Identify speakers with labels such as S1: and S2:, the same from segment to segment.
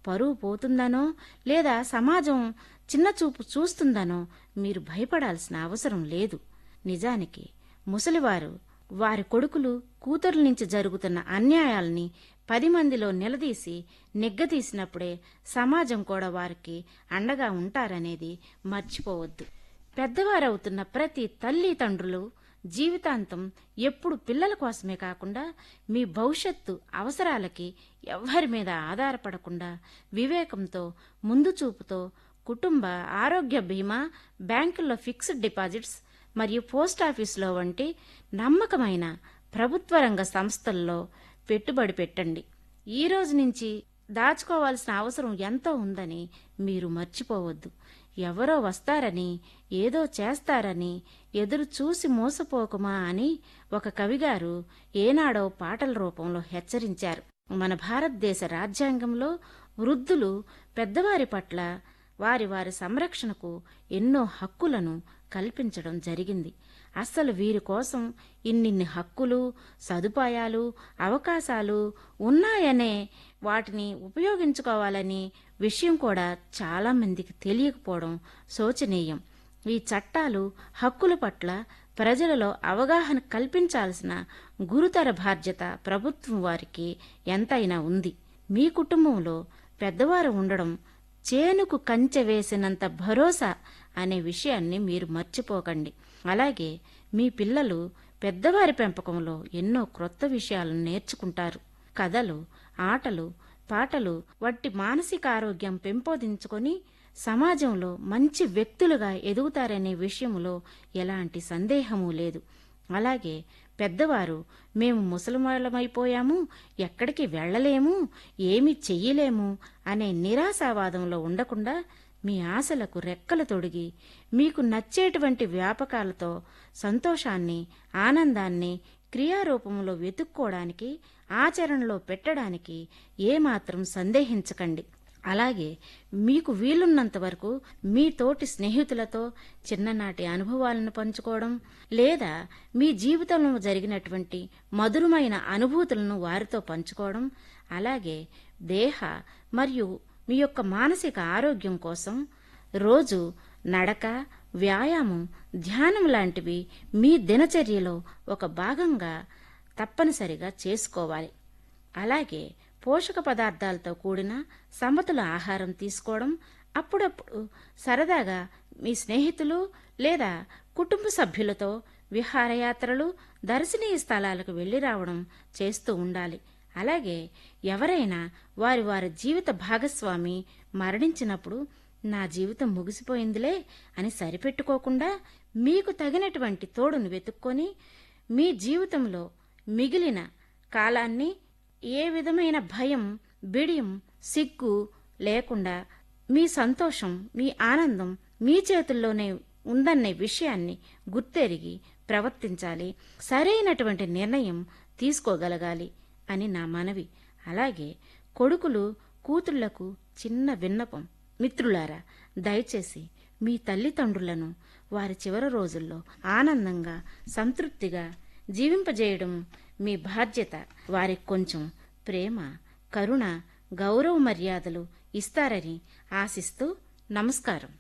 S1: పరువు పోతుందనో లేదా సమాజం చిన్నచూపు చూస్తుందనో మీరు భయపడాల్సిన అవసరం లేదు నిజానికి ముసలివారు వారి కొడుకులు కూతుర్ల నుంచి జరుగుతున్న అన్యాయాల్ని పది మందిలో నిలదీసి నిగ్గదీసినప్పుడే సమాజం కూడా వారికి అండగా ఉంటారనేది మర్చిపోవద్దు పెద్దవారవుతున్న ప్రతి తల్లి తండ్రులు జీవితాంతం ఎప్పుడు పిల్లల కోసమే కాకుండా మీ భవిష్యత్తు అవసరాలకి ఎవ్వరి మీద ఆధారపడకుండా వివేకంతో ముందు చూపుతో కుటుంబ ఆరోగ్య బీమా బ్యాంకుల్లో ఫిక్స్డ్ డిపాజిట్స్ మరియు పోస్టాఫీసులో వంటి నమ్మకమైన ప్రభుత్వ రంగ సంస్థల్లో పెట్టుబడి పెట్టండి ఈ రోజు నుంచి దాచుకోవాల్సిన అవసరం ఎంతో ఉందని మీరు మర్చిపోవద్దు ఎవరో వస్తారని ఏదో చేస్తారని ఎదురు చూసి మోసపోకుమా అని ఒక కవిగారు ఏనాడో పాటల రూపంలో హెచ్చరించారు మన భారతదేశ రాజ్యాంగంలో వృద్ధులు పెద్దవారి పట్ల వారి వారి సంరక్షణకు ఎన్నో హక్కులను కల్పించడం జరిగింది అస్సలు వీరి కోసం ఇన్నిన్ని హక్కులు సదుపాయాలు అవకాశాలు ఉన్నాయనే వాటిని ఉపయోగించుకోవాలని విషయం కూడా చాలామందికి తెలియకపోవడం శోచనీయం ఈ చట్టాలు హక్కుల పట్ల ప్రజలలో అవగాహన కల్పించాల్సిన గురుతర బాధ్యత ప్రభుత్వం వారికి ఎంతైనా ఉంది మీ కుటుంబంలో పెద్దవారు ఉండడం చేనుకు కంచె వేసినంత భరోసా అనే విషయాన్ని మీరు మర్చిపోకండి అలాగే మీ పిల్లలు పెద్దవారి పెంపకంలో ఎన్నో క్రొత్త విషయాలను నేర్చుకుంటారు కథలు ఆటలు పాటలు వట్టి మానసిక ఆరోగ్యం పెంపొందించుకొని సమాజంలో మంచి వ్యక్తులుగా ఎదుగుతారనే విషయంలో ఎలాంటి సందేహమూ లేదు అలాగే పెద్దవారు మేము ముసలివాళ్ళమైపోయాము ఎక్కడికి వెళ్ళలేము ఏమి చెయ్యలేము అనే నిరాశావాదంలో ఉండకుండా మీ ఆశలకు రెక్కలు తొడిగి మీకు నచ్చేటువంటి వ్యాపకాలతో సంతోషాన్ని ఆనందాన్ని క్రియారూపంలో వెతుక్కోవడానికి ఆచరణలో పెట్టడానికి ఏమాత్రం సందేహించకండి అలాగే మీకు వీలున్నంత వరకు మీ తోటి స్నేహితులతో చిన్ననాటి అనుభవాలను పంచుకోవడం లేదా మీ జీవితంలో జరిగినటువంటి మధురమైన అనుభూతులను వారితో పంచుకోవడం అలాగే దేహ మరియు మీ యొక్క మానసిక ఆరోగ్యం కోసం రోజు నడక వ్యాయామం ధ్యానం లాంటివి మీ దినచర్యలో ఒక భాగంగా తప్పనిసరిగా చేసుకోవాలి అలాగే పోషక పదార్థాలతో కూడిన సమతుల ఆహారం తీసుకోవడం అప్పుడప్పుడు సరదాగా మీ స్నేహితులు లేదా కుటుంబ సభ్యులతో విహారయాత్రలు దర్శనీయ స్థలాలకు వెళ్లి రావడం చేస్తూ ఉండాలి అలాగే ఎవరైనా వారి వారి జీవిత భాగస్వామి మరణించినప్పుడు నా జీవితం ముగిసిపోయిందిలే అని సరిపెట్టుకోకుండా మీకు తగినటువంటి తోడును వెతుక్కొని మీ జీవితంలో మిగిలిన కాలాన్ని ఏ విధమైన భయం బిడియం సిగ్గు లేకుండా మీ సంతోషం మీ ఆనందం మీ చేతుల్లోనే ఉందనే విషయాన్ని గుర్తెరిగి ప్రవర్తించాలి సరైనటువంటి నిర్ణయం తీసుకోగలగాలి అని నా మనవి అలాగే కొడుకులు కూతుళ్లకు చిన్న విన్నపం మిత్రులారా దయచేసి మీ తల్లిదండ్రులను వారి చివరి రోజుల్లో ఆనందంగా సంతృప్తిగా జీవింపజేయడం మీ బాధ్యత వారికి కొంచెం ప్రేమ కరుణ గౌరవ మర్యాదలు ఇస్తారని ఆశిస్తూ నమస్కారం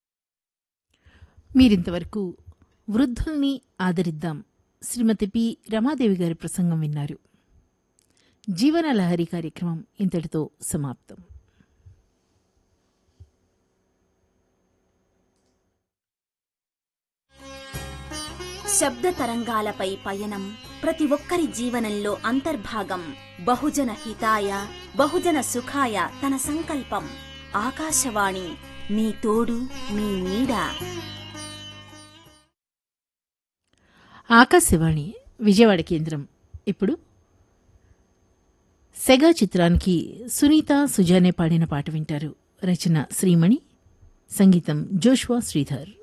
S2: మీరింతవరకు వృద్ధుల్ని ఆదరిద్దాం శ్రీమతి పి రమాదేవి గారి ప్రసంగం విన్నారు జీవన లహరి కార్యక్రమం ఇంతటితో సమాప్తం
S3: శబ్ద తరంగాలపై పయనం ప్రతి ఒక్కరి జీవనంలో అంతర్భాగం బహుజన హితాయ బహుజన సుఖాయ తన సంకల్పం ఆకాశవాణి మీ తోడు మీ నీడ
S2: ఆకాశవాణి విజయవాడ కేంద్రం ఇప్పుడు సెగా చిత్రానికి సునీత సుజానే పాడిన పాట వింటారు రచన శ్రీమణి సంగీతం జోష్వా శ్రీధర్